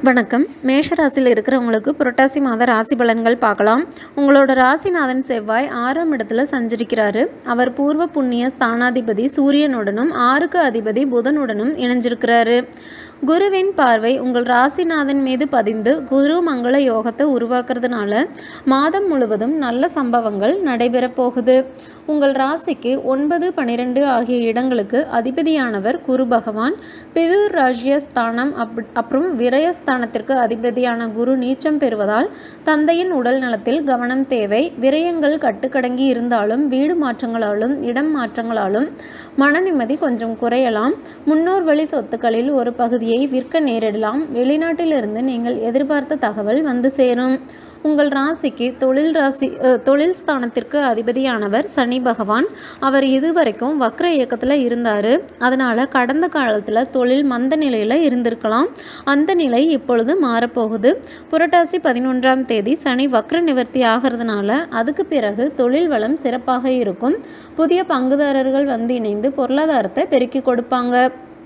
வணக்கம் மேஷ ராசியில் இருக்கிறவங்களுக்கு புரட்டாசி மாத ராசி பலன்கள் பார்க்கலாம் உங்களோட ராசிநாதன் செவ்வாய் ஆறாம் இடத்துல சஞ்சரிக்கிறாரு அவர் பூர்வ புண்ணிய ஸ்தானாதிபதி சூரியனுடனும் ஆறுக்கு அதிபதி புதனுடனும் இணைஞ்சிருக்கிறாரு குருவின் பார்வை உங்கள் ராசிநாதன் மீது பதிந்து குரு மங்கள யோகத்தை உருவாக்குறதுனால மாதம் முழுவதும் நல்ல சம்பவங்கள் நடைபெறப் போகுது உங்கள் ராசிக்கு ஒன்பது பன்னிரெண்டு ஆகிய இடங்களுக்கு அதிபதியானவர் குரு பகவான் பிதுர் ராஜ்ய ஸ்தானம் அப் அப்புறம் விரயஸ்தானத்திற்கு அதிபதியான குரு நீச்சம் பெறுவதால் தந்தையின் உடல் நலத்தில் கவனம் தேவை விரயங்கள் கட்டுக்கடங்கி இருந்தாலும் வீடு மாற்றங்களாலும் இடம் மாற்றங்களாலும் மன நிம்மதி கொஞ்சம் குறையலாம் முன்னோர் வழி சொத்துக்களில் ஒரு பகுதியை விற்க நேரிடலாம் வெளிநாட்டிலிருந்து நீங்கள் எதிர்பார்த்த தகவல் வந்து சேரும் உங்கள் ராசிக்கு தொழில் ராசி அஹ், தொழில் ஸ்தானத்திற்கு அதிபதியானவர் சனி பகவான் அவர் இதுவரைக்கும் வக்ர இயக்கத்தில் இருந்தார் அதனால் கடந்த காலத்தில் தொழில் மந்த நிலையில் இருந்திருக்கலாம் அந்த நிலை இப்பொழுது மாறப்போகுது புரட்டாசி பதினொன்றாம் தேதி சனி வக்ர நிவர்த்தி ஆகிறதுனால அதுக்கு பிறகு தொழில் வளம் சிறப்பாக இருக்கும் புதிய பங்குதாரர்கள் வந்து இணைந்து பொருளாதாரத்தை பெருக்கி கொடுப்பாங்க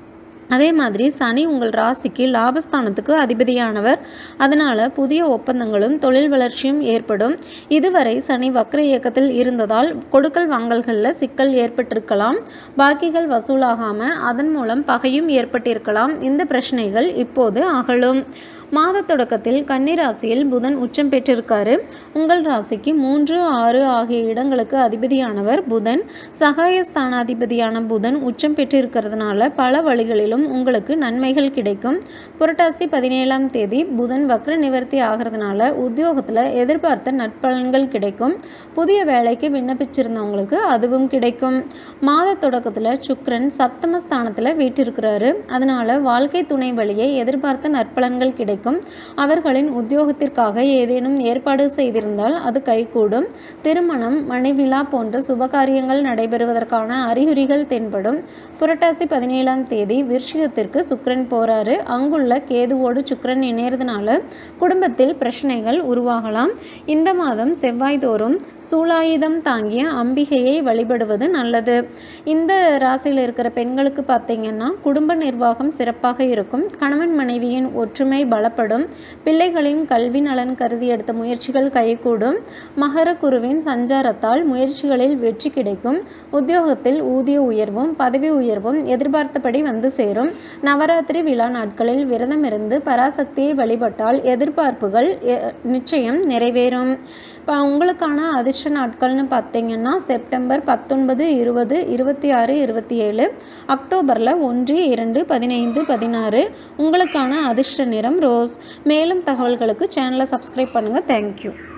அதே மாதிரி சனி உங்கள் ராசிக்கு லாபஸ்தானத்துக்கு அதிபதியானவர் அதனால் புதிய ஒப்பந்தங்களும் தொழில் வளர்ச்சியும் ஏற்படும் இதுவரை சனி வக்ர இயக்கத்தில் இருந்ததால் கொடுக்கல் வாங்கல்களில் சிக்கல் ஏற்பட்டிருக்கலாம் பாக்கிகள் வசூலாகாமல் அதன் மூலம் பகையும் ஏற்பட்டிருக்கலாம் இந்த பிரச்சனைகள் இப்போது அகலும் மாத தொடக்கத்தில் கன்னி ராசியில் புதன் உச்சம் பெற்றிருக்காரு உங்கள் ராசிக்கு மூன்று ஆறு ஆகிய இடங்களுக்கு அதிபதியானவர் புதன் சகாயஸ்தானாதிபதியான புதன் உச்சம் பெற்றிருக்கிறதுனால பல வழிகளிலும் உங்களுக்கு நன்மைகள் கிடைக்கும் புரட்டாசி பதினேழாம் தேதி புதன் வக்ர நிவர்த்தி ஆகிறதுனால உத்தியோகத்தில் எதிர்பார்த்த நற்பலன்கள் கிடைக்கும் புதிய வேலைக்கு விண்ணப்பிச்சிருந்தவங்களுக்கு அதுவும் கிடைக்கும் மாத தொடக்கத்தில் சுக்கிரன் சப்தமஸ்தானத்தில் வீட்டிருக்கிறாரு அதனால வாழ்க்கை துணை வழியே எதிர்பார்த்த நற்பலன்கள் கிடைக்கும் அவர்களின் உத்தியோகத்திற்காக ஏதேனும் ஏற்பாடு செய்திருந்தால் அது கைகூடும் திருமணம் மனைவிழா போன்ற சுபகாரியங்கள் நடைபெறுவதற்கான அறிகுறிகள் தென்படும் புரட்டாசி பதினேழாம் தேதி விருச்சிகத்திற்கு சுக்கிரன் போறாரு அங்குள்ள கேதுவோடு சுக்கிரன் இணையறதுனால குடும்பத்தில் பிரச்சனைகள் உருவாகலாம் இந்த மாதம் செவ்வாய் தோறும் சூலாயுதம் தாங்கிய அம்பிகையை வழிபடுவது நல்லது இந்த ராசியில் இருக்கிற பெண்களுக்கு பார்த்தீங்கன்னா குடும்ப நிர்வாகம் சிறப்பாக இருக்கும் கணவன் மனைவியின் ஒற்றுமை பலப்படும் பிள்ளைகளின் கல்வி நலன் கருதி எடுத்த முயற்சிகள் கைகூடும் மகர குருவின் சஞ்சாரத்தால் முயற்சிகளில் வெற்றி கிடைக்கும் உத்தியோகத்தில் ஊதிய உயர்வும் பதவி உயர்வும் எதிர்பார்த்தபடி வந்து சேரும் நவராத்திரி விழா நாட்களில் விரதமிருந்து பராசக்தியை வழிபட்டால் எதிர்பார்ப்புகள் எ- நிச்சயம் நிறைவேறும் இப்போ உங்களுக்கான அதிர்ஷ்ட நாட்கள்னு பார்த்தீங்கன்னா செப்டம்பர் பத்தொன்பது இருபது இருபத்தி ஆறு இருபத்தி ஏழு அக்டோபரில் ஒன்று இரண்டு பதினைந்து பதினாறு உங்களுக்கான அதிர்ஷ்ட நிறம் ரோஸ் மேலும் தகவல்களுக்கு சேனலை சப்ஸ்கிரைப் பண்ணுங்கள் தேங்க்யூ